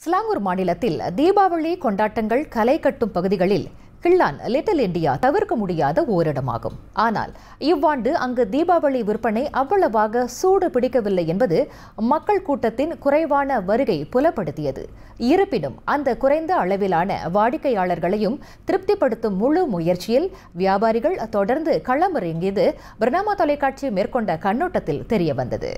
ஸ்லாங்கூர் மாநிலத்தில் தீபாவளி கொண்டாட்டங்கள் களை கட்டும் பகுதிகளில் கிள்ளான் லிட்டில் இந்தியா தவிர்க்க முடியாத ஓரிடமாகும் ஆனால் இவ்வாண்டு அங்கு தீபாவளி விற்பனை அவ்வளவாக சூடு பிடிக்கவில்லை என்பது மக்கள் கூட்டத்தின் குறைவான வருகை புலப்படுத்தியது இருப்பினும் அந்த குறைந்த அளவிலான வாடிக்கையாளர்களையும் திருப்திப்படுத்தும் முழு முயற்சியில் வியாபாரிகள் தொடர்ந்து களமிறங்கியது பிரணாமா தொலைக்காட்சி மேற்கொண்ட கண்ணோட்டத்தில் தெரியவந்தது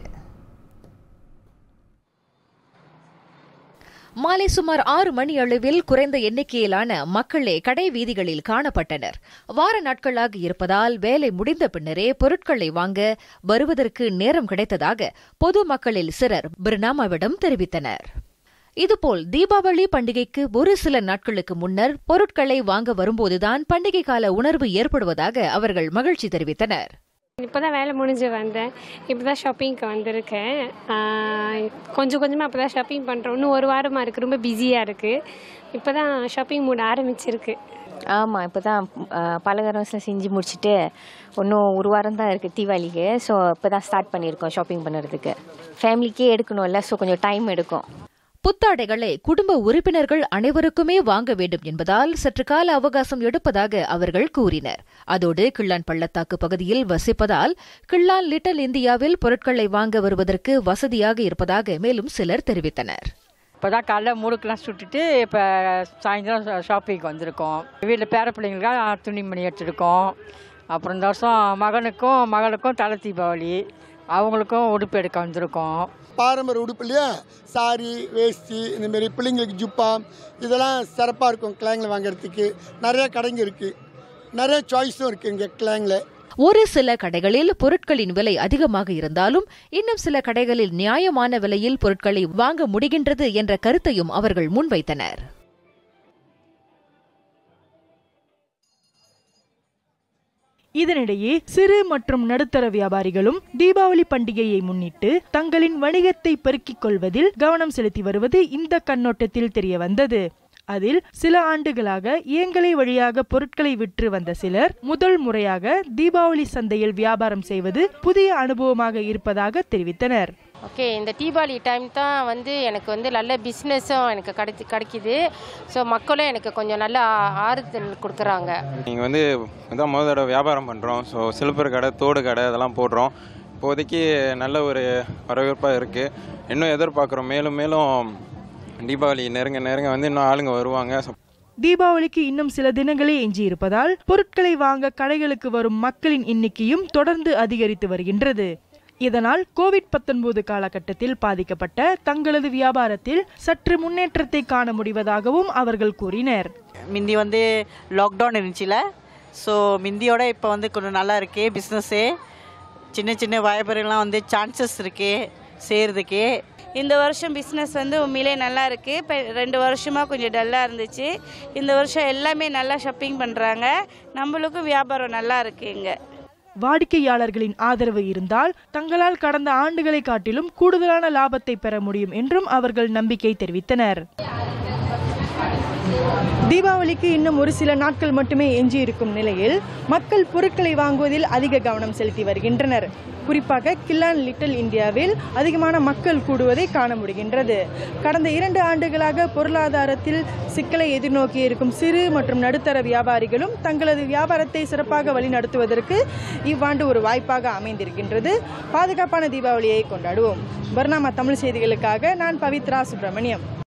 மாலை சுமார் ஆறு மணி அளவில் குறைந்த எண்ணிக்கையிலான மக்களே கடை வீதிகளில் காணப்பட்டனர் வார நாட்களாக இருப்பதால் வேலை முடிந்த பின்னரே பொருட்களை வாங்க வருவதற்கு நேரம் கிடைத்ததாக பொதுமக்களில் சிலர் பிர்னாமாவிடம் தெரிவித்தனர் இதுபோல் தீபாவளி பண்டிகைக்கு ஒரு சில நாட்களுக்கு முன்னர் பொருட்களை வாங்க வரும்போதுதான் பண்டிகை கால உணர்வு ஏற்படுவதாக அவர்கள் மகிழ்ச்சி தெரிவித்தனர் இப்போ தான் வேலை முடிஞ்சு வந்தேன் இப்போ தான் ஷாப்பிங்க்கு வந்திருக்கேன் ஆஹ் கொஞ்சம் கொஞ்சமாக இப்போ தான் ஷாப்பிங் பண்ணுறோம் இன்னும் ஒரு வாரமாக இருக்குது ரொம்ப பிஸியாக இருக்குது இப்போ தான் ஷாப்பிங் மூட ஆரம்பிச்சிருக்கு ஆமாம் இப்போ தான் பலகாரம்ஸ்லாம் செஞ்சு முடிச்சுட்டு இன்னும் ஒரு வாரம் தான் இருக்குது தீபாவளிக்கு ஸோ இப்போ தான் ஸ்டார்ட் பண்ணியிருக்கோம் ஷாப்பிங் பண்ணுறதுக்கு ஃபேமிலிக்கே எடுக்கணும்ல ஸோ கொஞ்சம் டைம் எடுக்கும் புத்தாடைகளை குடும்ப உறுப்பினர்கள் அனைவருக்குமே வாங்க வேண்டும் என்பதால் சற்று கால அவகாசம் எடுப்பதாக அவர்கள் கூறினர் அதோடு கிள்ளான் பள்ளத்தாக்கு பகுதியில் வசிப்பதால் கிள்ளான் லிட்டில் இந்தியாவில் பொருட்களை வாங்க வருவதற்கு வசதியாக இருப்பதாக மேலும் சிலர் தெரிவித்தனர் இப்போ தான் காலைல மூடுக்கெல்லாம் சுட்டுட்டு இப்போ சாயந்தரம் ஷாப்பிங்க்கு வந்திருக்கோம் வீட்டில் பேர பிள்ளைங்களுக்காக துணிமணி எடுத்துருக்கோம் அப்புறம் இந்த வருஷம் மகனுக்கும் மகளுக்கும் தலை தீபாவளி அவங்களுக்கும் உடுப்பு எடுக்க வந்திருக்கோம் பாரம்பரிய உடுப்புலையே சாரி வேஷ்டி இந்தமாரி பிள்ளைங்களுக்கு ஜுப்பா இதெல்லாம் சிறப்பாக இருக்கும் கிளாங்கில் வாங்குறதுக்கு நிறைய கடைங்க இருக்குது நிறைய சாய்ஸும் இருக்குது இங்கே கிளாங்கில் ஒரு சில கடைகளில் பொருட்களின் விலை அதிகமாக இருந்தாலும் இன்னும் சில கடைகளில் நியாயமான விலையில் பொருட்களை வாங்க முடிகின்றது என்ற கருத்தையும் அவர்கள் முன்வைத்தனர் இதனிடையே சிறு மற்றும் நடுத்தர வியாபாரிகளும் தீபாவளி பண்டிகையை முன்னிட்டு தங்களின் வணிகத்தை பெருக்கிக் கொள்வதில் கவனம் செலுத்தி வருவது இந்த கண்ணோட்டத்தில் தெரிய வந்தது அதில் சில ஆண்டுகளாக இயங்கலை வழியாக பொருட்களை விற்று வந்த சிலர் முதல் முறையாக தீபாவளி சந்தையில் வியாபாரம் செய்வது புதிய அனுபவமாக இருப்பதாக தெரிவித்தனர் ஓகே இந்த தீபாவளி டைம் தான் வந்து எனக்கு வந்து நல்ல பிஸ்னஸும் எனக்கு கிடைச்சி கிடைக்கிது ஸோ மக்களும் எனக்கு கொஞ்சம் நல்ல ஆ- ஆறுதல் கொடுக்குறாங்க நீங்கள் வந்து இதான் முதல் தடவை வியாபாரம் பண்ணுறோம் ஸோ சில்பர் கடை தோடு கடை இதெல்லாம் போடுறோம் இப்போதைக்கு நல்ல ஒரு வரவேற்பாக இருக்குது இன்னும் எதிர்பார்க்குறோம் மேலும் மேலும் தீபாவளி நெருங்க நெருங்க வந்து இன்னும் ஆளுங்க வருவாங்க ஸோ தீபாவளிக்கு இன்னும் சில தினங்களே எஞ்சியிருப்பதால் பொருட்களை வாங்க கடைகளுக்கு வரும் மக்களின் எண்ணிக்கையும் தொடர்ந்து அதிகரித்து வருகின்றது இதனால் கோவிட் 19 காலகட்டத்தில் பாதிக்கப்பட்ட தங்களது வியாபாரத்தில் சற்று முன்னேற்றத்தை காண முடிவதாகவும் அவர்கள் கூறினர் மிந்தி வந்து லாக்டவுன் இருந்துச்சுல ஸோ மிந்தியோட இப்போ வந்து கொஞ்சம் நல்லா இருக்கு பிஸ்னஸ்ஸு சின்ன சின்ன வியாபாரிலாம் வந்து சான்சஸ் இருக்கு செய்கிறதுக்கு இந்த வருஷம் பிஸ்னஸ் வந்து உண்மையிலே நல்லா இருக்குது இப்போ ரெண்டு வருஷமாக கொஞ்சம் டல்லாக இருந்துச்சு இந்த வருஷம் எல்லாமே நல்லா ஷாப்பிங் பண்ணுறாங்க நம்மளுக்கும் வியாபாரம் நல்லா இருக்குது இங்கே வாடிக்கையாளர்களின் ஆதரவு இருந்தால் தங்களால் கடந்த ஆண்டுகளை காட்டிலும் கூடுதலான லாபத்தை பெற முடியும் என்றும் அவர்கள் நம்பிக்கை தெரிவித்தனர் தீபாவளிக்கு இன்னும் ஒரு சில நாட்கள் மட்டுமே எஞ்சி இருக்கும் நிலையில் மக்கள் பொருட்களை வாங்குவதில் அதிக கவனம் செலுத்தி வருகின்றனர் குறிப்பாக கில்லான் லிட்டில் இந்தியாவில் அதிகமான மக்கள் கூடுவதை காண முடிகின்றது கடந்த இரண்டு ஆண்டுகளாக பொருளாதாரத்தில் சிக்கலை எதிர்நோக்கி இருக்கும் சிறு மற்றும் நடுத்தர வியாபாரிகளும் தங்களது வியாபாரத்தை சிறப்பாக வழிநடத்துவதற்கு இவ்வாண்டு ஒரு வாய்ப்பாக அமைந்திருக்கின்றது பாதுகாப்பான தீபாவளியை கொண்டாடுவோம் பர்னாமா தமிழ் செய்திகளுக்காக நான் பவித்ரா சுப்பிரமணியம்